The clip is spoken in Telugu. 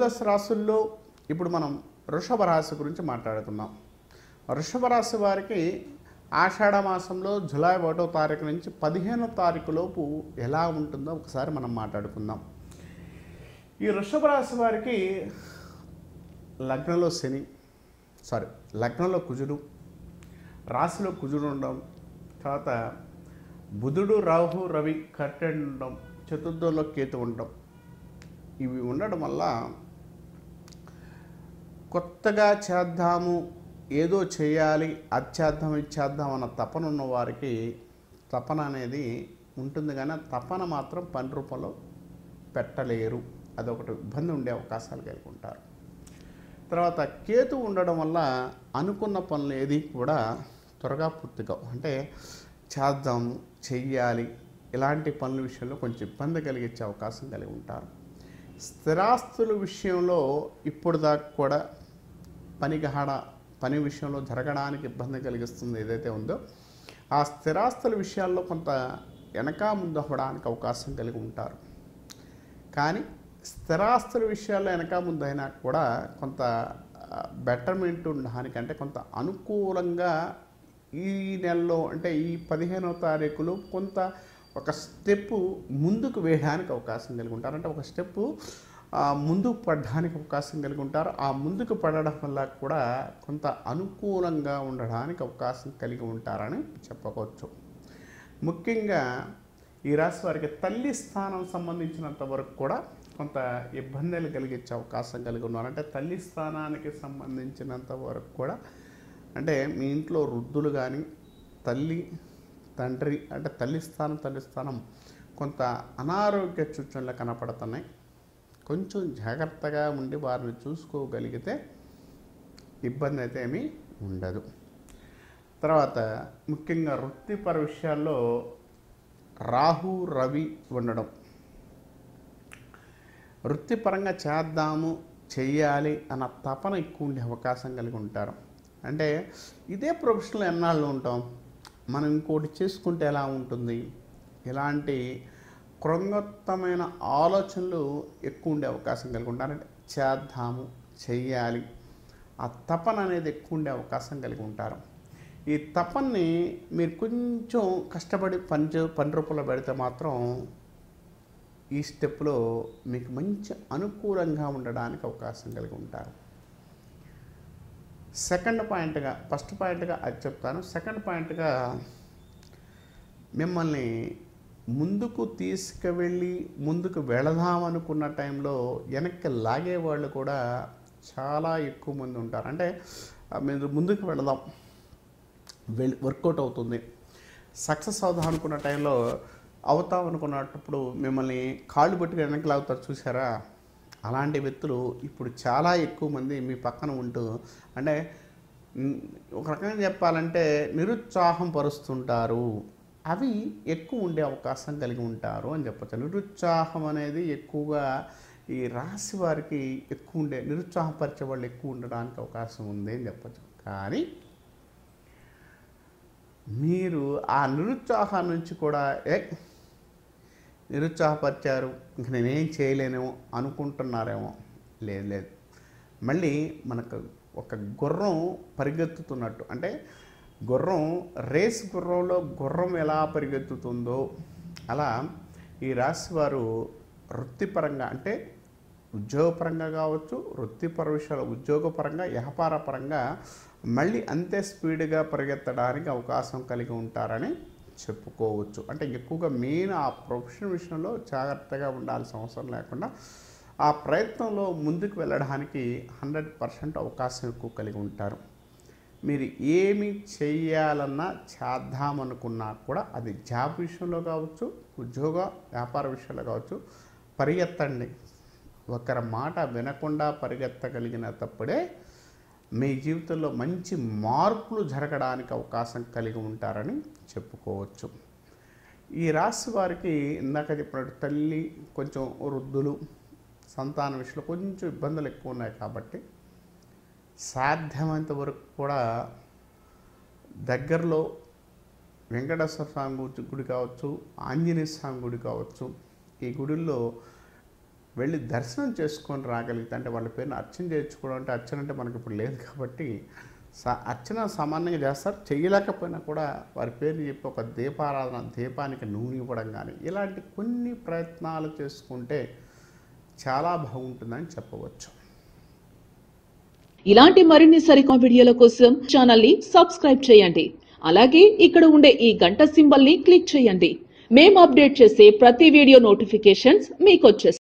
ద్వాదశ రాశుల్లో ఇప్పుడు మనం వృషభ రాశి గురించి మాట్లాడుతున్నాం వృషభ రాశి వారికి ఆషాఢ మాసంలో జులై ఒకటో తారీఖు నుంచి పదిహేనో తారీఖు లోపు ఎలా ఉంటుందో ఒకసారి మనం మాట్లాడుకుందాం ఈ వృషభ రాశి వారికి లగ్నంలో శని సారీ లగ్నంలో కుజుడు రాశిలో కుజుడు ఉండడం తర్వాత బుధుడు రాహు రవి కట్టెండ్ ఉండడం చతుర్థంలో కేతు ఉండడం ఇవి ఉండడం వల్ల కొత్తగా చేద్దాము ఏదో చేయాలి అది చేద్దాం ఇది చేద్దాం అన్న తపన ఉన్న వారికి తపన అనేది ఉంటుంది కానీ ఆ తపన మాత్రం పని రూపంలో పెట్టలేరు అదొకటి ఇబ్బంది ఉండే అవకాశాలు కలిగి ఉంటారు తర్వాత కేతు ఉండడం వల్ల అనుకున్న పనులు ఏది కూడా త్వరగా పూర్తిగా అంటే చేద్దాం చెయ్యాలి ఇలాంటి పనుల విషయంలో కొంచెం ఇబ్బంది కలిగించే అవకాశం కలిగి ఉంటారు స్థిరాస్తుల విషయంలో ఇప్పుడు దాకా కూడా పనిగహడ పని విషయంలో జరగడానికి ఇబ్బంది కలిగిస్తుంది ఏదైతే ఉందో ఆ స్థిరాస్తుల విషయాల్లో కొంత వెనక ముందు అవ్వడానికి అవకాశం కలిగి ఉంటారు కానీ స్థిరాస్తుల విషయాల్లో వెనక ముందు అయినా కూడా కొంత బెటర్మెంట్ ఉండడానికంటే కొంత అనుకూలంగా ఈ నెలలో అంటే ఈ పదిహేనవ తారీఖులో కొంత ఒక స్టెప్ ముందుకు వేయడానికి అవకాశం కలిగి ఉంటారు అంటే ఒక స్టెప్ ముందుకు పడడానికి అవకాశం కలిగి ఉంటారు ఆ ముందుకు పడడం వల్ల కూడా కొంత అనుకూలంగా ఉండడానికి అవకాశం కలిగి ఉంటారని చెప్పుకోవచ్చు ముఖ్యంగా ఈ రాశి వారికి తల్లి స్థానం సంబంధించినంత వరకు కూడా కొంత ఇబ్బందులు కలిగించే అవకాశం కలిగి ఉన్నారు అంటే తల్లి స్థానానికి సంబంధించినంత వరకు కూడా అంటే మీ ఇంట్లో వృద్ధులు కానీ తల్లి తండ్రి అంటే తల్లి స్థానం తల్లి స్థానం కొంత అనారోగ్య సూచనలు కనపడుతున్నాయి కొంచెం జాగ్రత్తగా ఉండి వారిని చూసుకోగలిగితే ఇబ్బంది అయితే ఏమీ ఉండదు తర్వాత ముఖ్యంగా వృత్తిపర విషయాల్లో రాహు రవి ఉండడం వృత్తిపరంగా చేద్దాము చెయ్యాలి అన్న తపన ఎక్కువ ఉండే అవకాశం కలిగి ఉంటారు అంటే ఇదే ప్రొఫెషన్లో ఎన్నాళ్ళు ఉంటాం మనం ఇంకోటి చేసుకుంటే ఎలా ఉంటుంది ఇలాంటి కృంగత్తమైన ఆలోచనలు ఎక్కువ ఉండే అవకాశం కలిగి ఉంటారు అంటే చేద్దాము చెయ్యాలి ఆ తపన అనేది ఎక్కువ ఉండే అవకాశం కలిగి ఉంటారు ఈ తపన్ని మీరు కొంచెం కష్టపడి పని చే- పని రూపంలో పెడితే మాత్రం ఈ స్టెప్లో మీకు మంచి అనుకూలంగా ఉండడానికి అవకాశం కలిగి ఉంటారు సెకండ్ పాయింట్గా ఫస్ట్ పాయింట్గా అది చెప్తాను సెకండ్ పాయింట్గా మిమ్మల్ని ముందుకు తీసుకువెళ్ళి ముందుకు వెళదామనుకున్న టైంలో వెనక్కి లాగే వాళ్ళు కూడా చాలా ఎక్కువ మంది ఉంటారు అంటే ఆ, మీరు ముందుకు వెళదాం వెళ్ళి వర్కౌట్ అవుతుంది సక్సెస్ అవుదాం అనుకున్న టైంలో అవుతాం అనుకున్నప్పుడు మిమ్మల్ని కాళ్ళు పట్టుకు వెనక్కి లాగుతారు చూసారా అలాంటి వ్యక్తులు ఇప్పుడు చాలా ఎక్కువ మంది మీ పక్కన ఉంటూ అంటే ఉమ్, ఒక రకంగా చెప్పాలంటే నిరుత్సాహం పరుస్తుంటారు అవి ఎక్కువ ఉండే అవకాశం కలిగి ఉంటారు అని చెప్పచ్చు నిరుత్సాహం అనేది ఎక్కువగా ఈ రాశి వారికి ఎక్కువ ఉండే నిరుత్సాహపరిచే వాళ్ళు ఎక్కువ ఉండడానికి అవకాశం ఉంది అని చెప్పచ్చు కానీ మీరు ఆ నిరుత్సాహం నుంచి కూడా ఏ నిరుత్సాహపరిచారు ఇంక నేనేం చేయలేనేమో అనుకుంటున్నారేమో లేదు లేదు మళ్ళీ మనకు ఒక గుర్రం పరిగెత్తుతున్నట్టు అంటే గుర్రం రేస్ గుర్రంలో గుర్రం ఎలా పరిగెత్తుతుందో అలా ఈ రాశి వారు వృత్తిపరంగా అంటే ఉద్యోగపరంగా కావచ్చు వృత్తిపర విషయాలు ఉద్యోగపరంగా వ్యాపార పరంగా మళ్ళీ అంతే స్పీడ్గా పరిగెత్తడానికి అవకాశం కలిగి ఉంటారని చెప్పుకోవచ్చు అంటే ఎక్కువగా మెయిన్ ఆ ప్రొఫెషన్ విషయంలో జాగ్రత్తగా ఉండాల్సిన అవసరం లేకుండా ఆ ప్రయత్నంలో ముందుకు వెళ్ళడానికి హండ్రెడ్ పర్సెంట్ అవకాశం ఎక్కువ కలిగి ఉంటారు మీరు ఏమి చేయాలన్నా చేద్దామనుకున్నా కూడా అది జాబ్ విషయంలో కావచ్చు ఉద్యోగ వ్యాపార విషయంలో కావచ్చు పరిగెత్తండి ఒకరి మాట వినకుండా పరిగెత్తగలిగినప్పుడే మీ జీవితంలో మంచి మార్పులు జరగడానికి అవకాశం కలిగి ఉంటారని చెప్పుకోవచ్చు ఈ రాశి వారికి ఇందాక చెప్పినట్టు తల్లి కొంచెం వృద్ధులు సంతాన విషయంలో కొంచెం ఇబ్బందులు ఎక్కువ ఉన్నాయి కాబట్టి సాధ్యమైనంత వరకు కూడా దగ్గరలో వెంకటేశ్వర స్వామి గుడి- గుడి కావచ్చు ఆంజనేయ స్వామి గుడి కావచ్చు ఈ గుడిల్లో వెళ్ళి దర్శనం చేసుకొని రాగలిగితే అంటే వాళ్ళ పేరుని అర్చన చేయించుకోవడం అంటే అర్చన అంటే మనకి ఇప్పుడు లేదు కాబట్టి స అర్చన సామాన్యంగా చేస్తారు చేయలేకపోయినా కూడా వారి పేరుని చెప్పి ఒక దీపారాధన దీపానికి నూనె ఇవ్వడం కానీ ఇలాంటి కొన్ని ప్రయత్నాలు చేసుకుంటే చాలా బాగుంటుందని చెప్పవచ్చు ఇలాంటి మరిన్ని సరికొత్త వీడియోల కోసం ఛానల్ ని సబ్స్క్రైబ్ చేయండి అలాగే ఇక్కడ ఉండే ఈ గంట సింబల్ ని క్లిక్ చేయండి మేము అప్డేట్ చేసే ప్రతి వీడియో నోటిఫికేషన్స్ మీకు వచ్చేస్తాయి